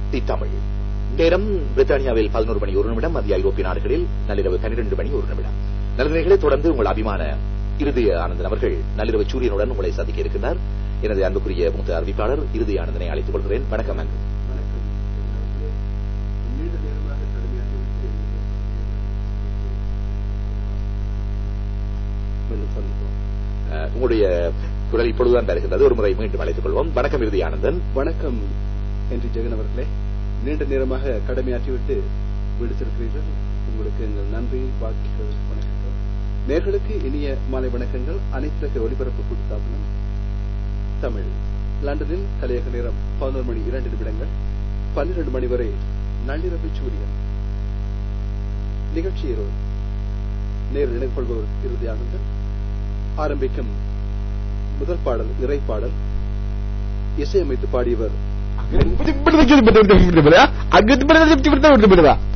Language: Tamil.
தி தமிழ் நேரம் பிரித்தானியாவில் பதினோரு மணி ஒரு நிமிடம் மத்திய ஐரோப்பிய நாடுகளில் நள்ளிரவு பன்னிரண்டு மணி ஒரு நிமிடம் நல்லவர்களை தொடர்ந்து உங்கள் அபிமான இறுதி ஆனந்தன் அவர்கள் நள்ளிரவு சூரியனுடன் உங்களை சந்திக்க இருக்கின்றார் எனது அன்புக்குரிய மூத்த அறிவிப்பாளர் இறுதி ஆனந்தனை அழைத்துக் கொள்கிறேன் வணக்கம் அன்பு வணக்கம் நீண்ட நேரமாக கடுமையாகிவிட்டு மீண்டும் சந்திப்போம் அஹ், உங்களுடைய குரல் இப்பொழுதுதான் வருகின்றது ஒரு முறை மீண்டும் அழைத்துக் கொள்வோம் வணக்கம் இறுதி ஆனந்தன் வணக்கம் என்று ஜெகன் அவர்களே நீண்ட நேரமாக கடமையாற்றிவிட்டு வீடு செல்கிறீர்கள் உங்களுக்கு எங்கள் நன்றி வாழ்த்துக்கள் வணக்கங்கள் நேர்களுக்கு இனிய மாலை வணக்கங்கள் அனைத்துலக ஒலிபரப்பு கூட்டுத்தாபனம் தமிழ் லண்டனில் கலையக நேரம் பதினோரு மணி இரண்டு நிமிடங்கள் பன்னிரண்டு மணி வரை நள்ளிரவு சூரியன் நிகழ்ச்சியில் நேரில் இணைந்து கொள்பவர் இறுதியானந்தன் ஆரம்பிக்கும் முதல் பாடல் இறை பாடல் இசையமைத்து பாடியவர் அங்கிட்டு பிடிச்சது பிடிச்சது பிடிச்சது அங்கிட்டு பிடிச்சது பிடிச்சது